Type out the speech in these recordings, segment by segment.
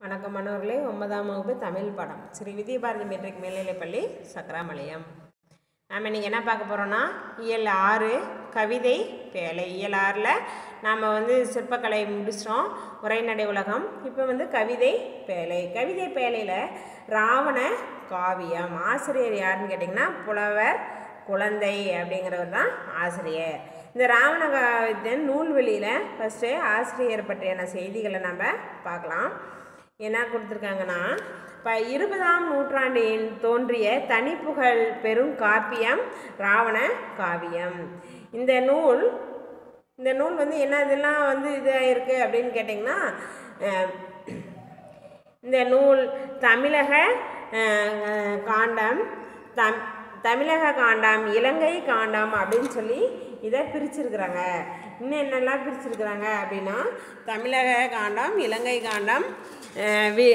வணக்கம் மாணவர்களே ஒன்பதாம் வகுப்பு தமிழ் பாடம் ஸ்ரீ வித்யபாரதி மெட்ரிக் மேல்நிலைப்பள்ளி சக்கராமலையம் நாம் இன்றைக்கி என்ன பார்க்க போகிறோன்னா இயல் ஆறு கவிதை பேழை இயல் ஆறில் நாம் வந்து சிற்பக்கலை முடிச்சிட்டோம் உரைநடை உலகம் இப்போ வந்து கவிதை பேழை கவிதை பேழையில் ராவண காவியம் ஆசிரியர் யாருன்னு கேட்டிங்கன்னா புலவர் குழந்தை அப்படிங்கிறவர் தான் ஆசிரியர் இந்த ராவண காவியத்தின் நூல்வெளியில் ஃபஸ்ட்டு ஆசிரியர் பற்றியான செய்திகளை நம்ம பார்க்கலாம் என்ன கொடுத்துருக்காங்கன்னா இப்போ இருபதாம் நூற்றாண்டில் தோன்றிய தனிப்புகழ் பெரும் காப்பியம் ராவண காவியம் இந்த நூல் இந்த நூல் வந்து என்ன இதெல்லாம் வந்து இதாக இருக்குது அப்படின்னு கேட்டிங்கன்னா அஹ், இந்த நூல் தமிழக அஹ், காண்டம் தம் தமிழக காண்டம் இலங்கை காண்டம் அப்படின்னு சொல்லி இதை பிரிச்சிருக்கிறாங்க இன்னும் என்னெல்லாம் பிரிச்சிருக்கிறாங்க அப்படின்னா தமிழக காண்டம் இலங்கை காண்டம் அஹ், வி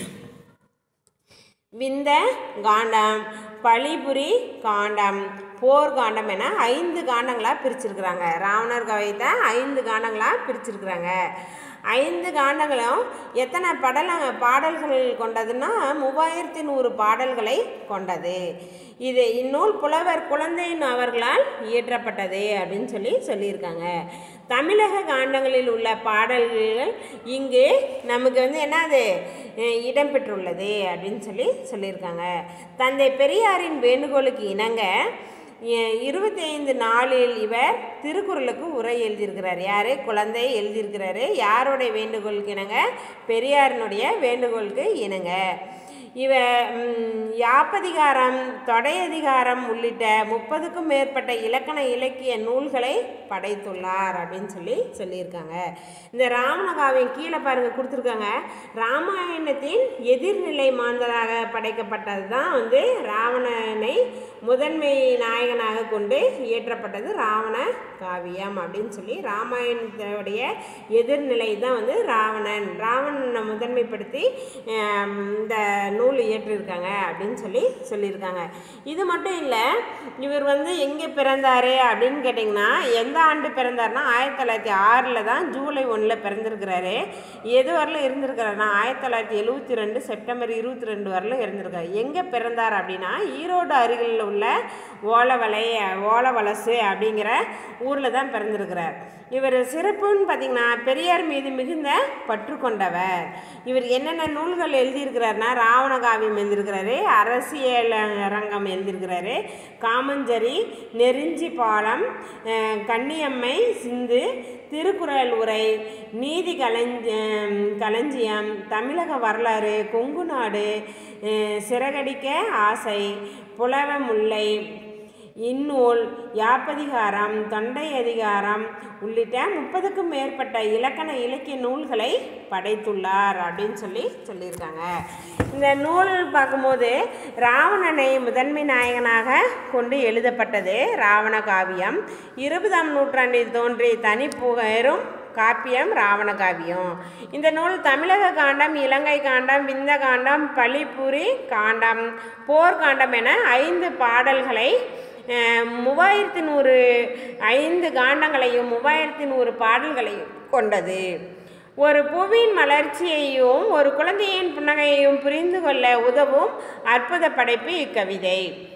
விந்த காண்டம் பழிபுரி காண்டம் போர் காண்டம் என ஐந்து காண்டங்களாக பிரிச்சிருக்கிறாங்க ராவணர் கவிதை ஐந்து காண்டங்களாக பிரிச்சிருக்கிறாங்க ஐந்து காண்டங்களும் எத்தனை படல பாடல்கள் கொண்டதுன்னா மூவாயிரத்தி நூறு பாடல்களை கொண்டது இது இந்நூல் புலவர் குழந்தையின் அவர்களால் இயற்றப்பட்டது அப்படின்னு சொல்லி சொல்லியிருக்காங்க தமிழக காண்டங்களில் உள்ள பாடல்கள் இங்கு நமக்கு வந்து என்னது அஹ் இடம்பெற்றுள்ளது அப்படின்னு சொல்லி சொல்லியிருக்காங்க தந்தை பெரியாரின் வேண்டுகோளுக்கு இணங்க எ- இருபத்தி ஐந்து நாளில் இவர் திருக்குறளுக்கு உரை எழுதியிருக்கிறார் யார் குழந்தை எழுதியிருக்கிறாரு யாருடைய வேண்டுகோளுக்கு இணங்க பெரியாரினுடைய வேண்டுகோளுக்கு இணங்க இவ ம், யாப்பதிகாரம் தொடையதிகாரம் உள்ளிட்ட முப்பதுக்கும் மேற்பட்ட இலக்கண இலக்கிய நூல்களை படைத்துள்ளார் அப்படின்னு சொல்லி சொல்லியிருக்காங்க இந்த ராவண காவியம் கீழே பாருங்க கொடுத்துருக்காங்க ராமாயணத்தின் எதிர்நிலை மாந்தராக படைக்கப்பட்டது தான் வந்து ராவணனை முதன்மை நாயகனாக கொண்டு இயற்றப்பட்டது ராவண காவியம் அப்படின்னு சொல்லி ராமாயணத்துடைய எதிர்நிலை தான் வந்து ராவணன் ராவணனை முதன்மைப்படுத்தி ஆம், இந்த நூல் இயற்றியிருக்காங்க அப்படின்னு சொல்லி சொல்லியிருக்காங்க இது மட்டும் இல்லை இவர் வந்து எங்கே பிறந்தார் அப்படின்னு கேட்டிங்கன்னா எந்த ஆண்டு பிறந்தார்னா ஆயிரத்தி தொள்ளாயிரத்தி ஆறில் தான் ஜூலை ஒன்றில் பிறந்திருக்கிறாரு எது வரலும் இருந்திருக்கிறாருன்னா ஆயிரத்தி தொள்ளாயிரத்தி எழுபத்தி ரெண்டு செப்டம்பர் இருபத்தி ரெண்டு வரலும் இருந்திருக்காரு எங்கே பிறந்தார் அப்படின்னா ஈரோடு அருகில் உள்ள ஓலவலை ஓலவலசு அப்படிங்கிற ஊரில் தான் பிறந்திருக்கிறார் இவர் சிறப்புன்னு பார்த்தீங்கன்னா பெரியார் மீது மிகுந்த பற்று கொண்டவர் இவர் என்னென்ன நூல்கள் எழுதியிருக்கிறாருன்னா ராவண காவியம் எழுதியிருக்கிறாரு அரசியல் அரங்கம் எழுதியிருக்கிறாரு காமஞ்சரி நெருஞ்சி பாலம் அஹ், கன்னியம்மை சிந்து திருக்குறள் உரை நீதி களஞ்ச களஞ்சியம் தமிழக வரலாறு கொங்கு நாடு அஹ், சிறகடிக்க ஆசை புலவ முல்லை இந்நூல் யாப்பதிகாரம் தொண்டை அதிகாரம் உள்ளிட்ட முப்பதுக்கும் மேற்பட்ட இலக்கண இலக்கிய நூல்களை படைத்துள்ளார் அப்படின்னு சொல்லி சொல்லியிருக்காங்க இந்த நூல் பார்க்கும்போது ராவணனை முதன்மை நாயகனாக கொண்டு எழுதப்பட்டது ராவண காவியம் இருபதாம் நூற்றாண்டில் தோன்றிய தனிப்புகரும் காப்பியம் ராவண காவியம் இந்த நூல் தமிழக காண்டம் இலங்கை காண்டம் விந்த காண்டம் பழிப்புரி காண்டம் போர்க்காண்டம் என ஐந்து பாடல்களை அஹ், மூவாயிரத்தி நூறு ஐந்து காண்டங்களையும் மூவாயிரத்தி நூறு பாடல்களையும் கொண்டது ஒரு பூவின் மலர்ச்சியையும் ஒரு குழந்தையின் புன்னகையையும் புரிந்து கொள்ள உதவும் அற்புத படைப்பு இக்கவிதை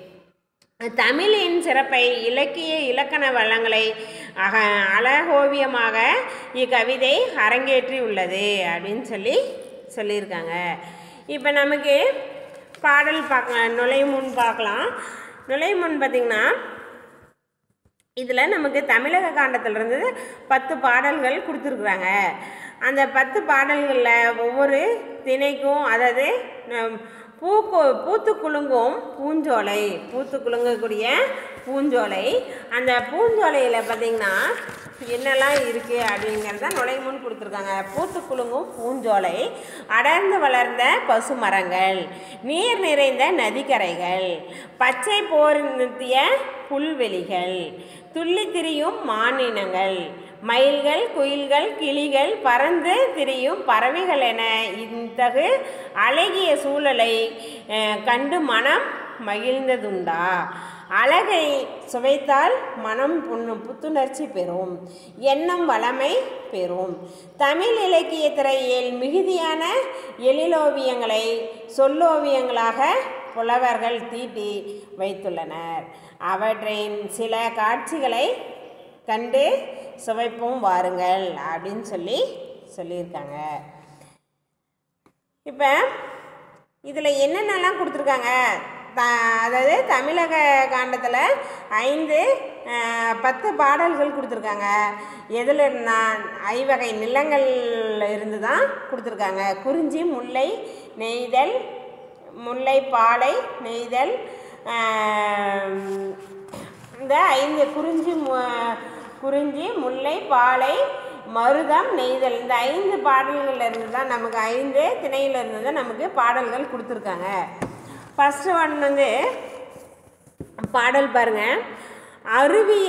தமிழின் சிறப்பை இலக்கிய இலக்கண வளங்களை அக அழகோவியமாக இக்கவிதை அரங்கேற்றி உள்ளது அப்படின்னு சொல்லி சொல்லியிருக்காங்க இப்போ நமக்கு பாடல் பார்க்க நுழையும் முன் பார்க்கலாம் நுழையும் முன் பார்த்திங்கன்னா இதில் நமக்கு தமிழக காண்டத்திலிருந்து பத்து பாடல்கள் கொடுத்துருக்குறாங்க அந்த பத்து பாடல்களில் ஒவ்வொரு திணைக்கும் அதாவது நம் பூக்கு பூத்து குலுங்கும் பூஞ்சோலை பூத்து குலுங்கக்கூடிய பூஞ்சோலை அந்த பூஞ்சோலையில் பார்த்திங்கன்னா என்னெல்லாம் இருக்குது அப்படிங்கிறத நுழைமுன் கொடுத்துருக்காங்க பூத்து குலுங்கும் பூஞ்சோலை அடர்ந்து வளர்ந்த பசு மரங்கள் நீர் நிறைந்த நதிக்கரைகள் பச்சை போர் நிறுத்திய புல்வெளிகள் துள்ளி திரியும் மானினங்கள் மயில்கள் குயில்கள் கிளிகள் பறந்து திரியும் பறவைகள் என இத்தகு அழகிய சூழலை அஹ், கண்டு மனம் மகிழ்ந்ததுண்டா அழகை சுவைத்தால் மனம் புண்ணு புத்துணர்ச்சி பெறும் எண்ணம் வளமை பெறும் தமிழ் இலக்கிய திரையில் மிகுதியான எழிலோவியங்களை சொல்லோவியங்களாக புலவர்கள் தீட்டி வைத்துள்ளனர் அவற்றின் சில காட்சிகளை கண்டு சுவைப்போம் வாருங்கள் அப்படின்னு சொல்லி சொல்லியிருக்காங்க இப்போ இதில் என்னென்னலாம் கொடுத்துருக்காங்க த அதாவது தமிழக காண்டத்தில் ஐந்து அஹ், பத்து பாடல்கள் கொடுத்துருக்காங்க எதில் இருந்தா ஐவகை நிலங்கள்ல இருந்து தான் கொடுத்துருக்காங்க குறிஞ்சி முல்லை நெய்தல் முல்லை பாலை நெய்தல் ஆம், இந்த ஐந்து குறிஞ்சி மு- குறிஞ்சி முல்லை பாலை மருதம் நெய்தல் இந்த ஐந்து பாடல்கள்ல இருந்து தான் நமக்கு ஐந்து திணையில இருந்து தான் நமக்கு பாடல்கள் கொடுத்துருக்காங்க ஃபஸ்ட்டு ஒன் வந்து பாடல் பாருங்க அருவிய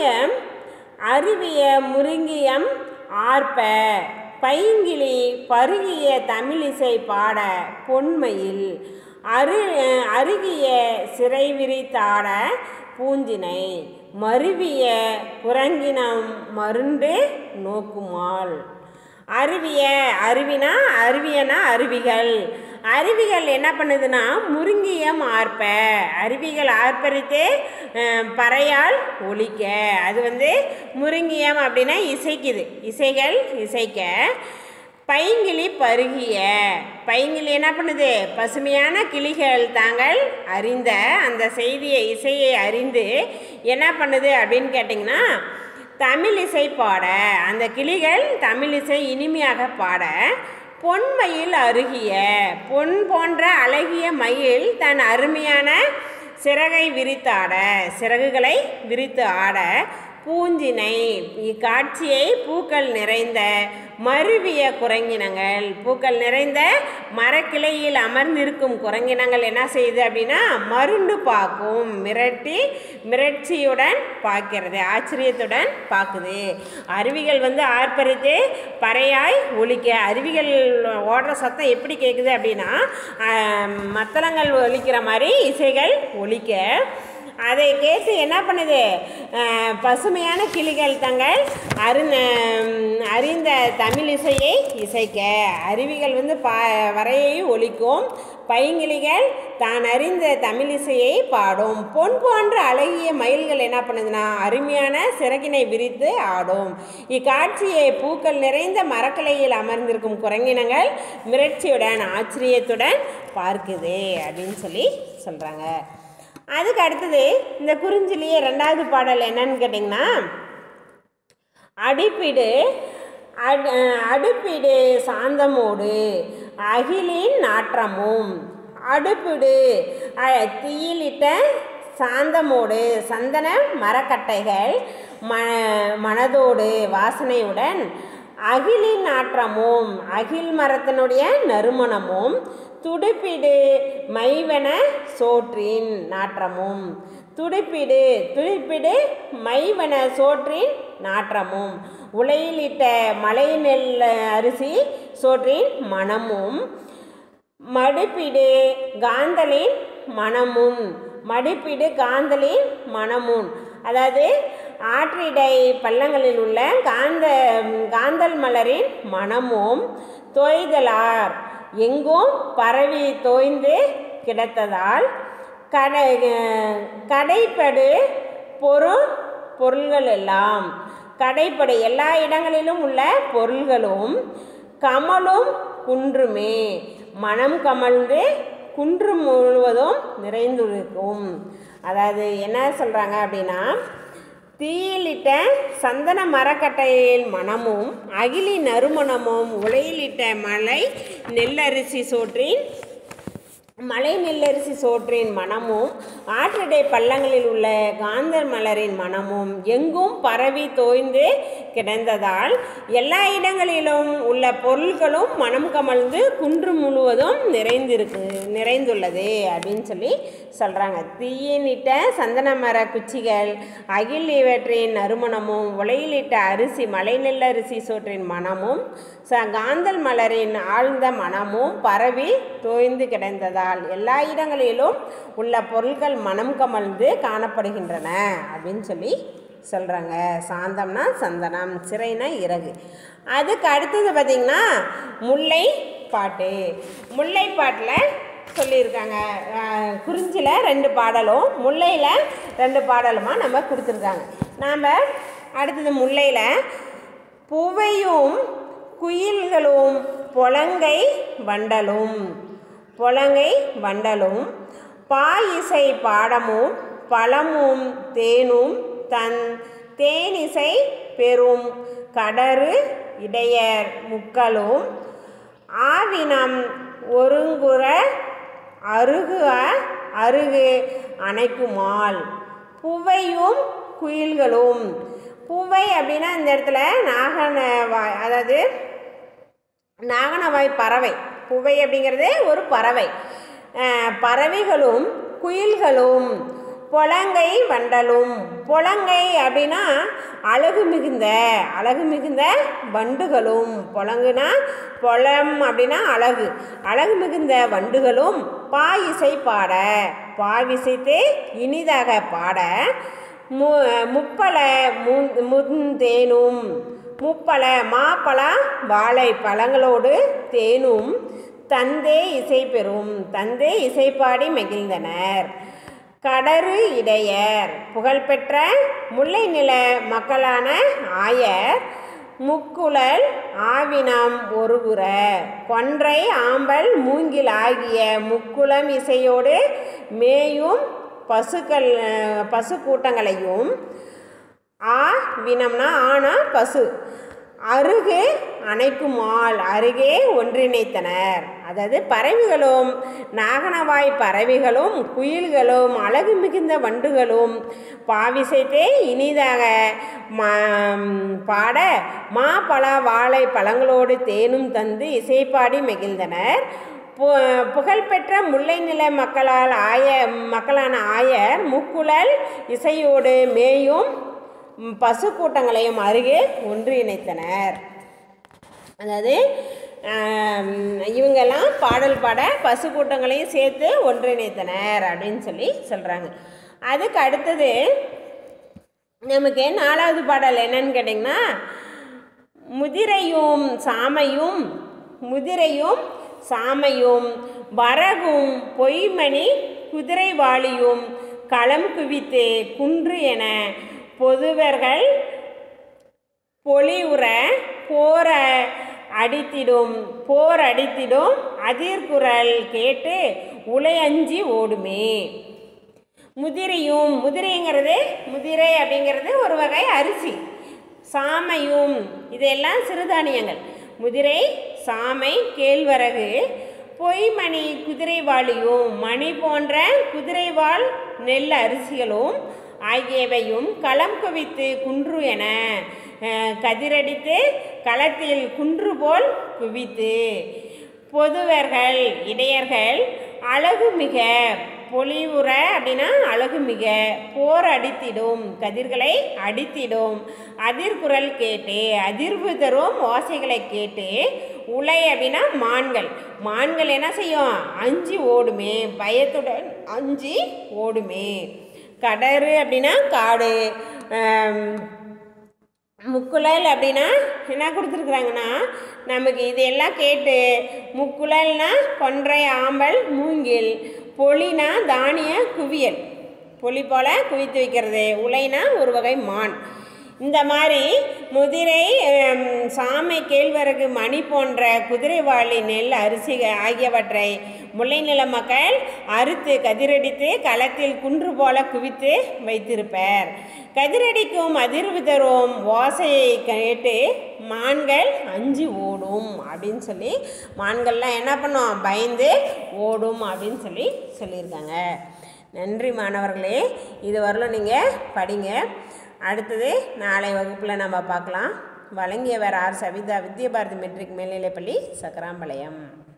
அருவிய முருங்கியம் ஆர்ப்ப பைங்கிளி பருகிய தமிழிசை பாட பொன்மையில் அரு அருகிய சிறை விரித்தாட பூஞ்சினை மருவிய குரங்கினம் மருண்டு நோக்குமாள் அருவிய அருவினா அருவியனா அருவிகள் அருவிகள் என்ன பண்ணுதுன்னா முருங்கியம் ஆர்ப்ப அருவிகள் ஆர்ப்பரித்து அஹ், பறையால் ஒலிக்க அது வந்து முருங்கியம் அப்படின்னா இசைக்குது இசைகள் இசைக்க பைங்கிளி பருகிய பைங்கிளி என்ன பண்ணுது பசுமையான கிளிகள் தாங்கள் அறிந்த அந்த செய்தியை இசையை அறிந்து என்ன பண்ணுது அப்படின்னு கேட்டிங்கன்னா தமிழ் இசை பாட அந்த கிளிகள் தமிழ் இசை இனிமையாக பாட பொன்மயில் அருகிய பொன் போன்ற அழகிய மயில் தன் அருமையான சிறகை விரித்தாட சிறகுகளை விரித்து ஆட பூஞ்சினை இக்காட்சியை பூக்கள் நிறைந்த மருவிய குரங்கினங்கள் பூக்கள் நிறைந்த மரக்கிளையில் அமர்ந்திருக்கும் குரங்கினங்கள் என்ன செய்யுது அப்படின்னா மருண்டு பார்க்கும் மிரட்டி மிரட்சியுடன் பார்க்கிறது ஆச்சரியத்துடன் பார்க்குது அருவிகள் வந்து ஆர்ப்பரித்து பறையாய் ஒலிக்க அருவிகள் ஓடுற சத்தம் எப்படி கேட்குது அப்படின்னா ஆஹ், மத்தளங்கள் ஒலிக்கிற மாதிரி இசைகள் ஒலிக்க அதை கேட்டு என்ன பண்ணுது அஹ், பசுமையான கிளிகள் தங்கள் அருண அறிந்த தமிழ் இசையை இசைக்க அருவிகள் வந்து பா வரையை ஒலிக்கும் பைங்கிளிகள் தான் அறிந்த தமிழ் இசையை பாடும் பொன் போன்ற அழகிய மயில்கள் என்ன பண்ணுதுன்னா அருமையான சிறகினை விரித்து ஆடும் இக்காட்சியை பூக்கள் நிறைந்த மரக்கிளையில் அமர்ந்திருக்கும் குரங்கினங்கள் மிரட்சியுடன் ஆச்சரியத்துடன் பார்க்குது அப்படின்னு சொல்லி சொல்கிறாங்க அதுக்கு அடுத்தது இந்த குறிஞ்சிலேயே ரெண்டாவது பாடல் என்னன்னு கேட்டிங்கன்னா அடிப்பிடு அடு அடுப்பிடு சாந்தமோடு அகிலின் நாற்றமும் அடுப்பிடு அ- தீயிலிட்ட சாந்தமோடு சந்தன மரக்கட்டைகள் ம மனதோடு வாசனையுடன் அகிலின் நாற்றமும் அகில் மரத்தினுடைய நறுமணமும் துடுப்பிடு மைவன சோற்றின் நாற்றமும் துடுப்பிடு துடுப்பிடு மைவன சோற்றின் நாற்றமும் உலையிலிட்ட மலை நெல் அரிசி சோற்றின் மணமும் மடுப்பிடு காந்தலின் மணமும் மடுப்பிடு காந்தலின் மணமும் அதாவது ஆற்றிடை பள்ளங்களில் உள்ள காந்த காந்தல் மலரின் மணமும் தோய்தலார் எங்கும் பரவி தோய்ந்து கிடத்ததால் கடை கடைப்படு பொருள் பொருள்கள் எல்லாம் கடைப்படு எல்லா இடங்களிலும் உள்ள பொருள்களும் கமலும் குன்றுமே மனம் கமழ்ந்து குன்று முழுவதும் நிறைந்திருக்கும் அதாவது என்ன சொல்கிறாங்க அப்படின்னா தீயிலிட்ட சந்தன மரக்கட்டையில் மணமும் அகிலி நறுமணமும் உலையிலிட்ட மலை நெல்லரிசி சோற்றின் மலை நெல்லரிசி சோற்றின் மணமும் ஆற்றடை பள்ளங்களில் உள்ள காந்தர் மலரின் மணமும் எங்கும் பரவி தோய்ந்து கிடந்ததால் எல்லா இடங்களிலும் உள்ள பொருட்களும் மனம் கமழ்ந்து குன்று முழுவதும் நிறைந்திருக்கு நிறைந்துள்ளது அப்படின்னு சொல்லி சொல்கிறாங்க தீயினிட்ட சந்தன மர குச்சிகள் அகில் இவற்றின் நறுமணமும் உலையிலிட்ட அரிசி மலை நெல்லரிசி சோற்றின் மணமும் ச காந்தல் மலரின் ஆழ்ந்த மனமும் பரவி தோய்ந்து கிடந்ததால் எல்லா இடங்களிலும் உள்ள பொருட்கள் மனம் கமழ்ந்து காணப்படுகின்றன அப்படின்னு சொல்லி சொல்கிறாங்க சாந்தம்னா சந்தனம் சிறைனா இறகு அதுக்கு அடுத்தது பார்த்திங்கன்னா முல்லை பாட்டு முல்லைப்பாட்டில் சொல்லியிருக்காங்க அஹ், குறிஞ்சியில் ரெண்டு பாடலும் முல்லையில் ரெண்டு பாடலுமா நம்ம கொடுத்துருக்காங்க நாம் அடுத்தது முல்லையில் புவையும் குயில்களும் பொலங்கை வண்டலும் பொலங்கை வண்டலும் பாயிசை பாடமும் பழமும் தேனும் தன் தேனிசை பெறும் கடறு இடையர் முக்களும் ஆவினம் ஒருங்குற அருகு அருகு அணைக்குமால் புவையும் குயில்களும் புவை அப்படின்னா இந்த இடத்துல நாகன வாய் அதாவது நாகனவாய் பறவை புவை அப்படிங்கிறது ஒரு பறவை அஹ், பறவைகளும் குயில்களும் பொலங்கை வண்டலும் பொலங்கை அப்படின்னா அழகு மிகுந்த அழகு மிகுந்த வண்டுகளும் பொலங்குனா பொலம் அப்படின்னா அழகு அழகு மிகுந்த வண்டுகளும் பாயிசை பாட பாவிசைத்து இனிதாக பாட மு முப்பல முன் முந்தேனும் முப்பல மாப்பழ வாழை பழங்களோடு தேனும் தந்தே இசை பெறும் தந்தே இசைப்பாடி மகிழ்ந்தனர் கடறு இடையர் புகழ்பெற்ற முல்லை நில மக்களான ஆயர் முக்குழல் ஆவினம் ஒருகுற கொன்றை ஆம்பல் மூங்கில் ஆகிய முக்குளம் இசையோடு மேயும் பசுக்கள் பசு கூட்டங்களையும் ஆ வினம்னா ஆனா பசு அருகு அணைக்குமால் அருகே ஒன்றிணைத்தனர் அதாவது பறவைகளும் நாகனவாய் பறவைகளும் குயில்களும் அழகு மிகுந்த வண்டுகளும் பாவிசைத்தே இனிதாக மா பாட மா பழ வாழை பழங்களோடு தேனும் தந்து இசைப்பாடி மகிழ்ந்தனர் பு- புகழ்பெற்ற முல்லை நில மக்களால் ஆய மக்களான ஆயர் முக்குழல் இசையோடு மேயும் ம், பசு கூட்டங்களையும் அருகே ஒன்றிணைத்தனர் அதாவது ஆம், இவங்கெல்லாம் பாடல் பாட பசு கூட்டங்களையும் சேர்த்து ஒன்றிணைத்தனர் அப்படின்னு சொல்லி சொல்கிறாங்க அதுக்கு அடுத்தது நமக்கு நாலாவது பாடல் என்னன்னு கேட்டிங்கன்னா முதிரையும் சாமையும் முதிரையும் சாமையும் வரகும் பொய்மணி குதிரைவாளியும் களம் குவித்து குன்று என பொதுவர்கள் பொலிவுற போர அடித்திடும் போர் அடித்திடும் அதிர்குரல் கேட்டு உலையஞ்சி ஓடுமே முதிரையும் முதிரைங்கிறது முதிரை அப்படிங்கிறது ஒரு வகை அரிசி சாமையும் இதெல்லாம் சிறுதானியங்கள் முதிரை சாமை கேழ்வரகு பொய்மணி குதிரைவாளியும் மணி போன்ற குதிரைவால் நெல் அரிசிகளும் ஆகியவையும் களம் குவித்து குன்று என அஹ், கதிரடித்து களத்தில் குன்று போல் குவித்து பொதுவர்கள் இடையர்கள் அழகு மிக பொலிவுற அப்படின்னா அழகு மிக போர் அடித்திடும் கதிர்களை அடித்திடும் அதிர்குரல் கேட்டு அதிர்வு தரும் ஓசைகளை கேட்டு உலை அப்படின்னா மான்கள் மான்கள் என்ன செய்யும் அஞ்சு ஓடுமே பயத்துடன் அஞ்சு ஓடுமே கடறு அப்படின்னா காடு ஆம், முக்குழல் அப்படின்னா என்ன கொடுத்துருக்குறாங்கன்னா நமக்கு இதெல்லாம் கேட்டு முக்குழல்னா கொன்றை ஆம்பல் மூங்கில் பொலினா தானிய குவியல் பொலி போல குவித்து வைக்கிறது உலைனா ஒரு வகை மான் இந்த மாதிரி முதிரை ஹம், சாமை கேழ்வரகு மணி போன்ற குதிரைவாளி நெல் அரிசி ஆகியவற்றை முல்லை நில மக்கள் அறுத்து கதிரடித்து களத்தில் குன்று போல குவித்து வைத்திருப்பர் கதிரடிக்கும் அதிர்வு தரும் ஓசையை கேட்டு மான்கள் அஞ்சு ஓடும் அப்படின்னு சொல்லி மான்கள்லாம் என்ன பண்ணும் பயந்து ஓடும் அப்படின்னு சொல்லி சொல்லியிருக்காங்க நன்றி மாணவர்களே இது வரலும் நீங்கள் படிங்க அடுத்தது நாளை வகுப்பில் நம்ம பார்க்கலாம் வழங்கியவர் ஆர் சவிதா வித்யபாரதி மெட்ரிக் மேல்நிலைப்பள்ளி சக்கராம்பாளையம்